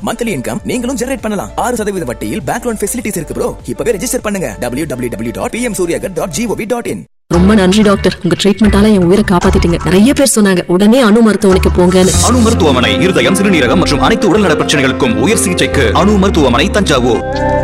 Monthly income நீங்களும் generate பண்ணலாம் ஆறு சதவீத வட்டியில் பேங்க் லோன் ஃபெசிலிட்டிஸ் இருக்கு ப்ரோ இப்பவே ரெஜிஸ்டர் பண்ணுங்க W W W dot PM Suryaghar dot GOV dot in ரொம்ப நன்றி டாக்டர் உங்க ட்ரீட்மெண்டால என் உயிரை காப்பாத்திட்டீங்க நிறைய பேர் சொன்னாங்க உடனே அணு மருத்துவமனைக்கு போங்கன்னு அணு மருத்துவமனை இருதயம் சிறுநீரகம் மற்றும் அனைத்து உடல்நல பிரச்சனைகளுக்கும் உயர் சிகிச்சைக்கு அணு மருத்துவமனை தஞ்சாவூர்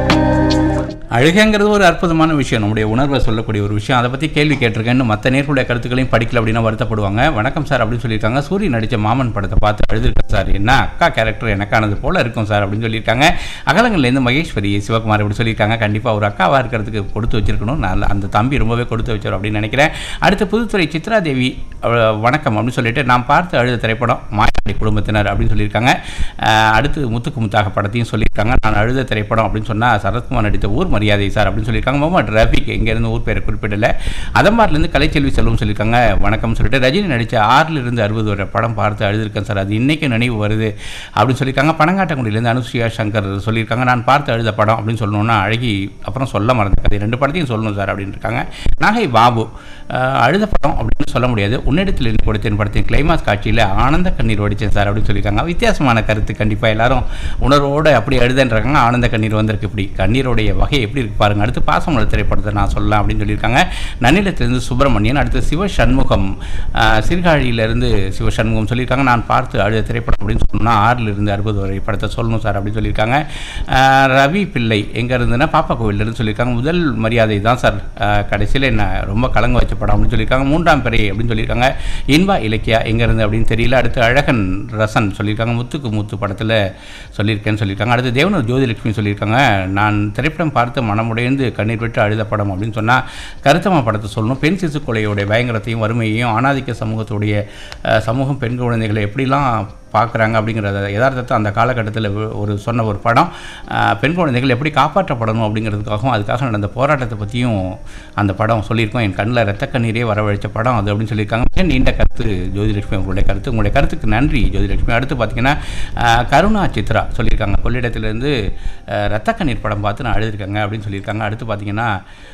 அழுகைங்கிறது ஒரு அற்புதமான விஷயம் நம்முடைய உணர்வை சொல்லக்கூடிய ஒரு விஷயம் அதை பற்றி கேள்வி கேட்டிருக்கேன்னு மற்ற நேர்களுடைய கருத்துக்களையும் படிக்கல அப்படின்னா வருத்தப்படுவாங்க வணக்கம் சார் அப்படின்னு சொல்லியிருக்காங்க சூரிய நடித்த மாமன் படத்தை பார்த்து அழுதுருக்கேன் சார் என்ன அக்கா கேரக்டர் எனக்கானது போல இருக்கும் சார் அப்படின்னு சொல்லியிருக்காங்க அகலங்கள்லேருந்து மகேஸ்வரி சிவகுமார் அப்படி சொல்லியிருக்காங்க கண்டிப்பாக ஒரு அக்காவாக இருக்கிறதுக்கு கொடுத்து வச்சிருக்கணும் நான் அந்த தம்பி ரொம்பவே கொடுத்து வச்சார் அப்படின்னு நினைக்கிறேன் அடுத்து புதுத்துறை சித்ரா தேவி அவ- வணக்கம் அப்படின்னு சொல்லிட்டு நான் பார்த்து அழுத திரைப்படம் மாயாடி குடும்பத்தினர் அப்படின்னு சொல்லியிருக்காங்க அஹ் அடுத்து முத்துக்கு முத்தாக படத்தையும் சொல்லியிருக்காங்க நான் அழுத திரைப்படம் அப்படின்னு சொன்னால் சரத்குமார் நடித்த ஊர் மரியாதை சார் அப்படின்னு சொல்லியிருக்காங்க முகமது ரஃபிக் இங்கேருந்து ஊர் பேரை குறிப்பிடல அதம்பார்லேருந்து கலைச்செல்வி செல்வம் சொல்லியிருக்காங்க வணக்கம் சொல்லிட்டு ரஜினி நடித்த ஆறில் இருந்து அறுபது வரை படம் பார்த்து அழுதுருக்கேன் சார் அது இன்றைக்கும் நினைவு வருது அப்படின்னு சொல்லியிருக்காங்க பனங்காட்டங்குடியிலேருந்து அனுசுயா சங்கர் சொல்லியிருக்காங்க நான் பார்த்து அழுத படம் அப்படின்னு சொல்லணும்னா அழகி அப்புறம் சொல்ல மறந்த கதை ரெண்டு படத்தையும் சொல்லணும் சார் அப்படின்னு இருக்காங்க நாகை பாபு அஹ், அழுத படம் அப்படின்னு சொல்ல முடியாது உன்னிடத்தில் இருந்து கொடுத்தேன் படத்தின் கிளைமாஸ் காட்சியில் ஆனந்த கண்ணீர் வடித்தேன் சார் அப்படின்னு சொல்லியிருக்காங்க வித்தியாசமான கருத்து கண்டிப்பாக எல்லாரும் உணர்வோடு அப்படி அழுதன்றாங்க ஆனந்த கண்ணீர் வந்திருக்கு இப்படி கண்ணீருடைய வகை எப்படி இருக்கு பாருங்க அடுத்து பாசமலர் திரைப்படத்தை நான் சொல்லலாம் அப்படின்னு சொல்லியிருக்காங்க நன்னிலத்திலிருந்து சுப்பிரமணியன் அடுத்து சிவ சண்முகம் அஹ், சீர்காழியிலிருந்து சிவ சண்முகம் சொல்லியிருக்காங்க நான் பார்த்து அழுத திரைப்படம் அப்படின்னு சொன்னோம்னா ஆறில் இருந்து அறுபது வரை படத்தை சொல்லணும் சார் அப்படின்னு சொல்லியிருக்காங்க அஹ், ரவி பிள்ளை எங்கே இருந்துன்னா பாப்பா கோவிலிருந்து சொல்லியிருக்காங்க முதல் மரியாதை தான் சார் கடைசியில் என்ன ரொம்ப கலங்க வச்ச படம் அப்படின்னு சொல்லியிருக்காங்க மூன்றாம் பிறை அப்படின்னு சொல்லியிருக்காங்க இன்பா இலக்கியா எங்கே இருந்து அப்படின்னு தெரியல அடுத்து அழகன் ரசன் சொல்லியிருக்காங்க முத்துக்கு முத்து படத்தில் சொல்லியிருக்கேன்னு சொல்லியிருக்காங்க அடுத்து தேவனூர் ஜோதிலட்சுமி சொல்லியிருக்காங்க நான் திரைப்படம் பார்த்து மனமுடைந்து கண்ணீர் விட்டு அழுத படம் அப்படின்னு சொன்னால் கருத்தம்மா படத்தை சொல்லணும் பெண் சிசு கொலையோடைய பயங்கரத்தையும் வறுமையையும் ஆணாதிக்க சமூகத்துடைய அஹ், சமூகம் பெண் குழந்தைகளை எப்படிலாம் பார்க்குறாங்க அப்படிங்கிறத யதார்த்தத்தை அந்த காலகட்டத்தில் ஒரு சொன்ன ஒரு படம் அஹ், பெண் குழந்தைகள் எப்படி காப்பாற்றப்படணும் அப்படிங்கிறதுக்காகவும் அதுக்காக நடந்த போராட்டத்தை பற்றியும் அந்த படம் சொல்லியிருக்கோம் என் கண்ணில் ரத்த கண்ணீரே வரவழைச்ச படம் அது அப்படின்னு சொல்லியிருக்காங்க மிக நீண்ட கருத்து ஜோதிலட்சுமி உங்களுடைய கருத்து உங்களுடைய கருத்துக்கு நன்றி ஜோதிலட்சுமி அடுத்து பார்த்தீங்கன்னா அஹ், கருணா சித்ரா சொல்லியிருக்காங்க கொள்ளிடத்திலேருந்து அஹ், ரத்த கண்ணீர் படம் பார்த்து நான் அழுதுருக்கேங்க அப்படின்னு சொல்லியிருக்காங்க அடுத்து பார்த்தீங்கன்னா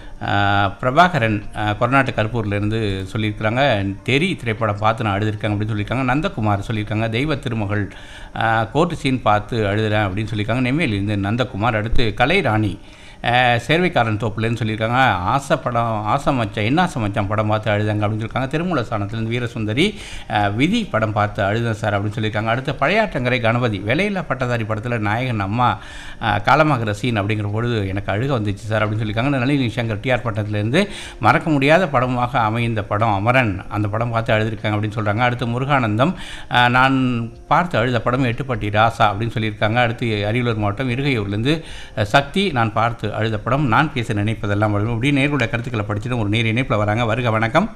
ஆஹ் பிரபாகரன் ஆஹ் கொரநாட்டு கருப்பூர்லேருந்து சொல்லியிருக்கிறாங்க தெரி திரைப்படம் பார்த்து நான் அழுதுருக்கேன் அப்படின்னு சொல்லியிருக்காங்க நந்தகுமார் சொல்லியிருக்காங்க தெய்வ திருமகள் ஆஹ் கோர்ட்டு சீன் பார்த்து அழுதுறேன் அப்படின்னு சொல்லியிருக்காங்க நெம்மேலிருந்து நந்தகுமார் அடுத்து கலைராணி ஆஹ் சேர்வைக்காரன் தோப்புலேருந்து சொல்லியிருக்காங்க ஆசை படம் ஆசை மச்சான் என்ன ஆசை மச்சான் படம் பார்த்து அழுதாங்க அப்படின்னு சொல்லியிருக்காங்க திருமூல ஸ்தானத்துலேருந்து வீரசுந்தரி ஆஹ் விதி படம் பார்த்து அழுதேன் சார் அப்படின்னு சொல்லியிருக்காங்க அடுத்து பழையாற்றங்கரை கணபதி வேலையில்லா பட்டதாரி படத்தில் நாயகன் அம்மா ஆஹ் காலமாகிற சீன் அப்படிங்கிற பொழுது எனக்கு அழுக வந்துச்சு சார் அப்படின்னு சொல்லியிருக்காங்க நளினி சங்கர் டிஆர் பட்டத்துலேருந்து மறக்க முடியாத படமாக அமைந்த படம் அமரன் அந்த படம் பார்த்து அழுதுருக்காங்க அப்படின்னு சொல்கிறாங்க அடுத்து முருகானந்தம் ஆஹ் நான் பார்த்து அழுத படம் எட்டுப்பட்டி ராசா அப்படின்னு சொல்லியிருக்காங்க அடுத்து அரியலூர் மாவட்டம் இருகையூர்லேருந்து அஹ், சக்தி நான் பார்த்து அழுத படம் நான் பேச நினைப்பதெல்லாம் வரும் இப்படி நேர்களுடைய கருத்துக்களை படிச்சுட்டு ஒரு நேர் இணைப்பில் வராங்க வருக வணக்கம்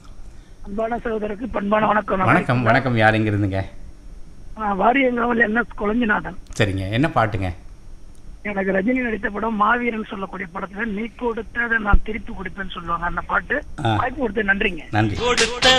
அன்பான சகோதரருக்கு பண்பான வணக்கம் வணக்கம் வணக்கம் யார் எங்க இருந்துங்க வாரியங்காவல் என் எஸ் குழஞ்சிநாதன் சரிங்க என்ன பாட்டுங்க எனக்கு ரஜினி நடித்த படம் மாவீரன் சொல்லக்கூடிய படத்துல நீ கொடுத்ததை நான் திருப்பி கொடுப்பேன்னு சொல்லுவாங்க அந்த பாட்டு ஆ. வாய்ப்பு கொடுத்து நன்றிங்க நன்றி கொடுத்த